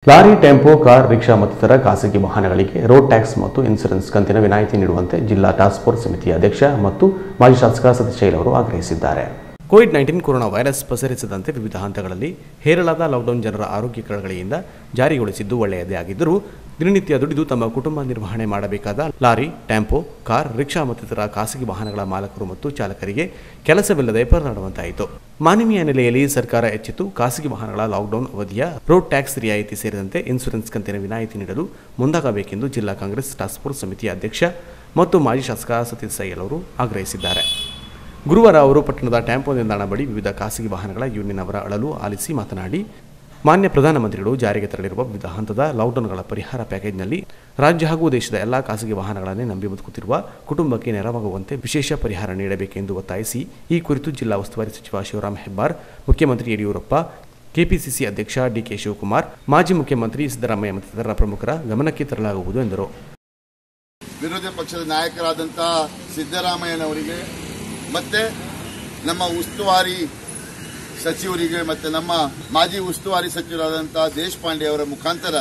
Lorry tempo car rickshaw ಮತ್ತಿತರ ಖಾಸಗಿ ವಾಹನಗಳಿಗೆ ರೋಡ್ ಟ್ಯಾಕ್ಸ್ ಮತ್ತು ಇನ್ಸೂರೆನ್ಸ್ ಕಂತಿನ ವಿನಾಯಿತಿ ನೀಡುವಂತೆ ಜಿಲ್ಲಾ ಟಾಸ್ಕ್ ಫೋರ್ಸ್ ಸಮಿತಿಯ ಅಧ್ಯಕ್ಷ ಮತ್ತು ಮಾಜಿ ಶಾಸಕ ಸತೀಶ್ ಶೈಲ್ ಅವರು ಆಗ್ರಹಿಸಿದ್ದಾರೆ ಕೋವಿಡ್ ನೈನ್ಟೀನ್ ಕೊರೋನಾ ವೈರಸ್ ಪಸರಿಸದಂತೆ ವಿವಿಧ ಹಂತಗಳಲ್ಲಿ ಹೇರಳಾದ ಲಾಕ್ಡೌನ್ ಜನರ ಆರೋಗ್ಯ ಕಳಕಳಿಯಿಂದ ಜಾರಿಗೊಳಿಸಿದ್ದು ಒಳ್ಳೆಯದೇ ಆಗಿದ್ದರೂ ದಿನನಿತ್ಯ ದುಡಿದು ತಮ್ಮ ಕುಟುಂಬ ನಿರ್ವಹಣೆ ಮಾಡಬೇಕಾದ ಲಾರಿ ಟೆಂಪೋ ಕಾರ್ ರಿಕ್ಷಾ ಮತ್ತಿತರ ಖಾಸಗಿ ವಾಹನಗಳ ಮಾಲಕರು ಮತ್ತು ಚಾಲಕರಿಗೆ ಕೆಲಸವಿಲ್ಲದೆ ಪರದಾಡುವಂತಾಯಿತು ಮಾನವೀಯ ನೆಲೆಯಲ್ಲಿ ಸರ್ಕಾರ ಎಚ್ಚೆತ್ತು ಖಾಸಗಿ ವಾಹನಗಳ ಲಾಕ್ಡೌನ್ ಅವಧಿಯ ರೋಡ್ ಟ್ಯಾಕ್ಸ್ ರಿಯಾಯಿತಿ ಸೇರಿದಂತೆ ಇನ್ಸೂರೆನ್ಸ್ ಕಂತಿನ ವಿನಾಯಿತಿ ನೀಡಲು ಮುಂದಾಗಬೇಕೆಂದು ಜಿಲ್ಲಾ ಕಾಂಗ್ರೆಸ್ ಟಾಸ್ಕ್ ಫೋರ್ಸ್ ಸಮಿತಿಯ ಅಧ್ಯಕ್ಷ ಮತ್ತು ಮಾಜಿ ಶಾಸಕ ಸತೀಶ್ ಸೈಯಲ್ ಅವರು ಆಗ್ರಹಿಸಿದ್ದಾರೆ ಗುರುವಾರ ಅವರು ಪಟ್ಟಣದ ಟ್ಯಾಂಪೋ ನಿಲ್ದಾಣ ಬಳಿ ವಿವಿಧ ಖಾಸಗಿ ವಾಹನಗಳ ಯೂನಿಯನ್ ಅವರ ಅಳಲು ಆಲಿಸಿ ಮಾತನಾಡಿ ಮಾನ್ಯ ಪ್ರಧಾನಮಂತ್ರಿಗಳು ಜಾರಿಗೆ ತರಲಿರುವ ವಿವಿಧ ಹಂತದ ಲಾಕ್ಡೌನ್ಗಳ ಪರಿಹಾರ ಪ್ಯಾಕೇಜ್ನಲ್ಲಿ ರಾಜ್ಯ ಹಾಗೂ ದೇಶದ ಎಲ್ಲಾ ಖಾಸಗಿ ವಾಹನಗಳನ್ನೇ ನಂಬಿ ಬದುಕುತ್ತಿರುವ ಕುಟುಂಬಕ್ಕೆ ನೆರವಾಗುವಂತೆ ವಿಶೇಷ ಪರಿಹಾರ ನೀಡಬೇಕೆಂದು ಒತ್ತಾಯಿಸಿ ಈ ಕುರಿತು ಜಿಲ್ಲಾ ಉಸ್ತುವಾರಿ ಸಚಿವ ಶಿವರಾಮ್ ಹೆಬ್ಬಾರ್ ಮುಖ್ಯಮಂತ್ರಿ ಯಡಿಯೂರಪ್ಪ ಕೆಪಿಸಿಸಿ ಅಧ್ಯಕ್ಷ ಡಿಕೆ ಶಿವಕುಮಾರ್ ಮಾಜಿ ಮುಖ್ಯಮಂತ್ರಿ ಸಿದ್ದರಾಮಯ್ಯ ಮತ್ತಿತರ ಪ್ರಮುಖರ ಗಮನಕ್ಕೆ ತರಲಾಗುವುದು ಎಂದರು ವಿರೋಧ ಪಕ್ಷದ ನಾಯಕರಾದಂತಹ ಸಿದ್ದರಾಮಯ್ಯನವರಿಗೆ ಮತ್ತೆ ನಮ್ಮ ಉಸ್ತುವಾರಿ ಸಚಿವರಿಗೆ ಮತ್ತೆ ನಮ್ಮ ಮಾಜಿ ಉಸ್ತುವಾರಿ ಸಚಿವರಾದಂತಹ ದೇಶಪಾಂಡೆ ಅವರ ಮುಖಾಂತರ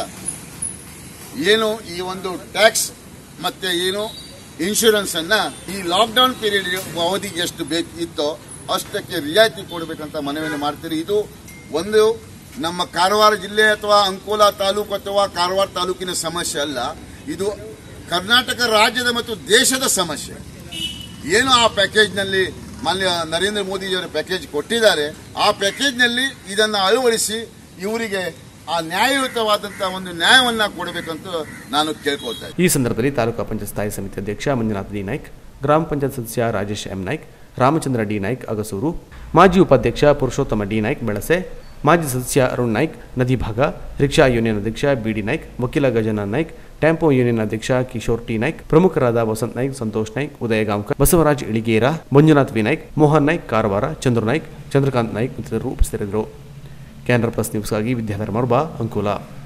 ಏನು ಈ ಒಂದು ಟ್ಯಾಕ್ಸ್ ಮತ್ತೆ ಏನು ಇನ್ಶೂರೆನ್ಸ್ ಅನ್ನ ಈ ಲಾಕ್ಡೌನ್ ಪೀರಿಯಡ್ ಅವಧಿಗೆ ಎಷ್ಟು ಬೇಕಿತ್ತೋ ಅಷ್ಟಕ್ಕೆ ರಿಯಾಯಿತಿ ಕೊಡಬೇಕಂತ ಮನವಿಯನ್ನು ಮಾಡ್ತೀರಿ ಇದು ಒಂದು ನಮ್ಮ ಕಾರವಾರ ಜಿಲ್ಲೆ ಅಥವಾ ಅಂಕೋಲಾ ತಾಲೂಕು ಅಥವಾ ಕಾರವಾರ ತಾಲೂಕಿನ ಸಮಸ್ಯೆ ಅಲ್ಲ ಇದು ಕರ್ನಾಟಕ ರಾಜ್ಯದ ಮತ್ತು ದೇಶದ ಸಮಸ್ಯೆ ಏನು ಆ ಪ್ಯಾಕೇಜ್ನಲ್ಲಿ ಮಾನ್ಯ ನರೇಂದ್ರ ಮೋದಿಜಿಯವರ ಪ್ಯಾಕೇಜ್ ಕೊಟ್ಟಿದ್ದಾರೆ ಆ ಪ್ಯಾಕೇಜ್ನಲ್ಲಿ ಇದನ್ನು ಅಳವಡಿಸಿ ಇವರಿಗೆ ಆ ನ್ಯಾಯಯುತವಾದಂತಹ ಒಂದು ನ್ಯಾಯವನ್ನ ಕೊಡಬೇಕಂತ ನಾನು ಕೇಳ್ಕೊಳ್ತಾ ಇದ್ದೀನಿ. ಈ ಸಂದರ್ಭದಲ್ಲಿ ತಾಲೂಕು ಪಂಚಾಯತ್ ಸ್ಥಾಯಿ ಸಮಿತಿ ಅಧ್ಯಕ್ಷ ಮಂಜುನಾಥ್ ಡಿ ನಾಯ್ಕ್ ಗ್ರಾಮ ಪಂಚಾಯತ್ ಸದಸ್ಯ ರಾಜೇಶ್ ಎಂ ನಾಯ್ಕ್ ರಾಮಚಂದ್ರ ಡಿ ನಾಯ್ಕ್ ಅಗಸೂರು ಮಾಜಿ ಉಪಾಧ್ಯಕ್ಷ ಪುರುಷೋತ್ತಮ ಡಿ ನಾಯ್ಕ್ ಬೆಳಸೆ ಮಾಜಿ ಸದಸ್ಯ ಅರುಣ್ ನಾಯ್ಕ್ ನದಿಭಾಗ ರಿಕ್ಷಾ ಯೂನಿಯನ್ ಅಧ್ಯಕ್ಷ ಬಿಡಿ ನಾಯ್ಕ್ ವಕೀಲ ಗಜಾನನ್ ನಾಯ್ಕ್ ಟ್ಯಾಂಪೋ ಯೂನಿಯನ್ ಅಧ್ಯಕ್ಷ ಕಿಶೋರ್ ಟಿ ನಾಯ್ಕ್ ಪ್ರಮುಖರಾದ ವಸಂತ್ ನಾಯ್ಕ್ ಸಂತೋಷ್ ನಾಯ್ಕ್ ಉದಯ ಗಾಂವ್ಕರ್ ಬಸವರಾಜ್ ಇಳಿಗೇರ ಮಂಜುನಾಥ್ ವಿ ನಾಯ್ಕ್ ಮೋಹನ್ ನಾಯ್ಕ್ ಕಾರವಾರ ಚಂದ್ರ ನಾಯ್ಕ್ ಚಂದ್ರಕಾಂತ್ ನಾಯ್ಕ್ ಮತ್ತಿತರರು ಉಪಸ್ಥಿತರಿದ್ದರು ಕ್ಯಾನರಾ ಪ್ಲಸ್ ನ್ಯೂಸ್ಗಾಗಿ ವಿದ್ಯಾಧರ್ ಮರ್ಬಾ ಅಂಕೋಲಾ